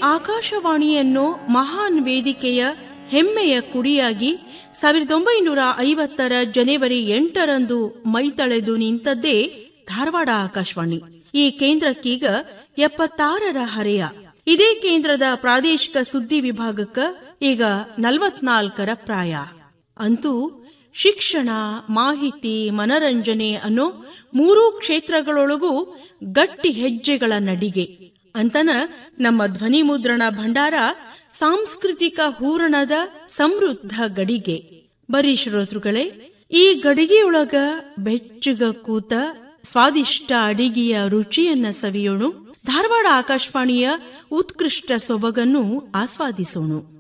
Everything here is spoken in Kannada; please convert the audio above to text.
ಆಕಾಶವಾಣಿಯನ್ನು ಮಹಾನ್ ವೇದಿಕೆಯ ಹೆಮ್ಮೆಯ ಕುಡಿಯಾಗಿ ಸಾವಿರದ ಒಂಬೈನೂರ ಐವತ್ತರ ಜನವರಿ ಎಂಟರಂದು ಮೈತಳೆದು ನಿಂತದ್ದೇ ಧಾರವಾಡ ಆಕಾಶವಾಣಿ ಈ ಕೇಂದ್ರಕ್ಕೀಗ ಎಪ್ಪತ್ತಾರರ ಹರೆಯ ಇದೇ ಕೇಂದ್ರದ ಪ್ರಾದೇಶಿಕ ಸುದ್ದಿ ವಿಭಾಗಕ್ಕ ಈಗ ನಲವತ್ನಾಲ್ಕರ ಪ್ರಾಯ ಅಂತೂ ಶಿಕ್ಷಣ ಮಾಹಿತಿ ಮನರಂಜನೆ ಅನ್ನೋ ಮೂರೂ ಕ್ಷೇತ್ರಗಳೊಳಗೂ ಗಟ್ಟಿ ಹೆಜ್ಜೆಗಳ ನಡಿಗೆ ಅಂತನ ನಮ್ಮ ಧ್ವನಿ ಮುದ್ರಣ ಭಂಡಾರ ಸಾಂಸ್ಕೃತಿಕ ಹೂರಣದ ಸಮೃದ್ಧ ಗಡಿಗೆ ಬರೀ ಶ್ರೋತೃಗಳೇ ಈ ಗಡಿಗೆಯೊಳಗ ಬೆಚ್ಚಗ ಕೂತ ಸ್ವಾದಿಷ್ಟ ಅಡಿಗೆಯ ರುಚಿಯನ್ನ ಸವಿಯೋಣ ಧಾರವಾಡ ಆಕಾಶವಾಣಿಯ ಉತ್ಕೃಷ್ಟ ಸೊಬಗನ್ನು ಆಸ್ವಾದಿಸೋಣ